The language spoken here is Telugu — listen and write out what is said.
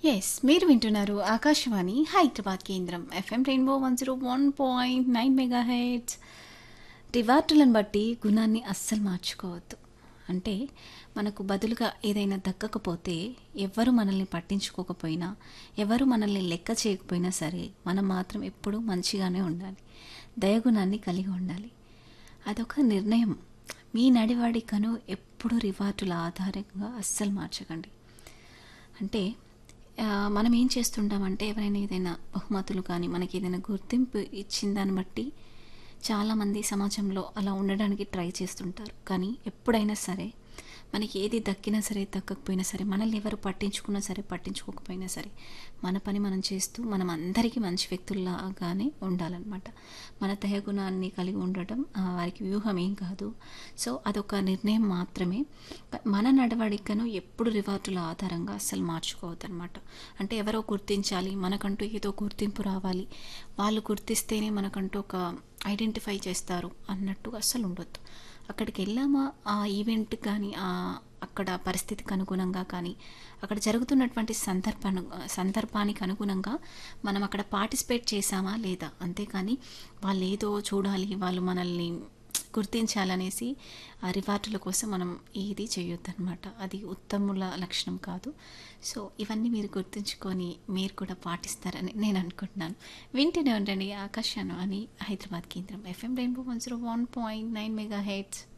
ఎస్ మీరు వింటున్నారు ఆకాశవాణి హైదరాబాద్ కేంద్రం FM rainbow one zero one point nine mega hits రివార్డులను బట్టి గుణాన్ని అస్సలు మార్చుకోవద్దు అంటే మనకు బదులుగా ఏదైనా దక్కకపోతే ఎవరు మనల్ని పట్టించుకోకపోయినా ఎవరు మనల్ని లెక్క చేయకపోయినా సరే మనం మాత్రం ఎప్పుడూ మంచిగానే ఉండాలి దయగుణాన్ని కలిగి ఉండాలి అదొక నిర్ణయం మీ నడివాడికను ఎప్పుడు రివార్డుల ఆధారంగా అస్సలు మార్చకండి అంటే ఆ, మనం ఏం చేస్తుంటామంటే ఎవరైనా ఏదైనా బహుమతులు కానీ మనకి ఏదైనా గుర్తింపు ఇచ్చిన దాన్ని బట్టి చాలామంది సమాజంలో అలా ఉండడానికి ట్రై చేస్తుంటారు కానీ ఎప్పుడైనా సరే మనకి ఏది దక్కినా సరే దక్కకపోయినా సరే మనల్ని ఎవరు పట్టించుకున్నా సరే పట్టించుకోకపోయినా సరే మన పని మనం చేస్తూ మనం అందరికీ మంచి వ్యక్తుల్లాగానే ఉండాలన్నమాట మన దయగుణాన్ని కలిగి ఉండటం ఆ, వారికి వ్యూహం ఏం కాదు సో అదొక నిర్ణయం మాత్రమే మన నడవడికను ఎప్పుడు రివార్డుల ఆధారంగా అస్సలు మార్చుకోవద్దు అనమాట అంటే ఎవరో గుర్తించాలి మనకంటూ ఏదో గుర్తింపు రావాలి వాళ్ళు గుర్తిస్తేనే మనకంటూ ఒక ఐడెంటిఫై చేస్తారు అన్నట్టు అస్సలు ఉండొద్దు అక్కడికి వెళ్ళామా ఆ ఈవెంట్ కానీ ఆ అక్కడ పరిస్థితికి అనుగుణంగా కానీ అక్కడ జరుగుతున్నటువంటి సందర్భాను సందర్భానికి అనుగుణంగా మనం అక్కడ పార్టిసిపేట్ చేసామా లేదా అంతేకాని వాళ్ళు ఏదో చూడాలి వాళ్ళు మనల్ని గుర్తించాలనేసి ఆ రివార్డుల కోసం మనం ఏది చేయొద్దన్నమాట అది ఉత్తముల లక్షణం కాదు సో ఇవన్నీ మీరు గుర్తుంచుకొని మీరు కూడా పాటిస్తారని నేను అనుకుంటున్నాను వింటూనే ఉండండి ఆకాశాను అని హైదరాబాద్ కేంద్రం FM rainbow one zero one point nine mega heads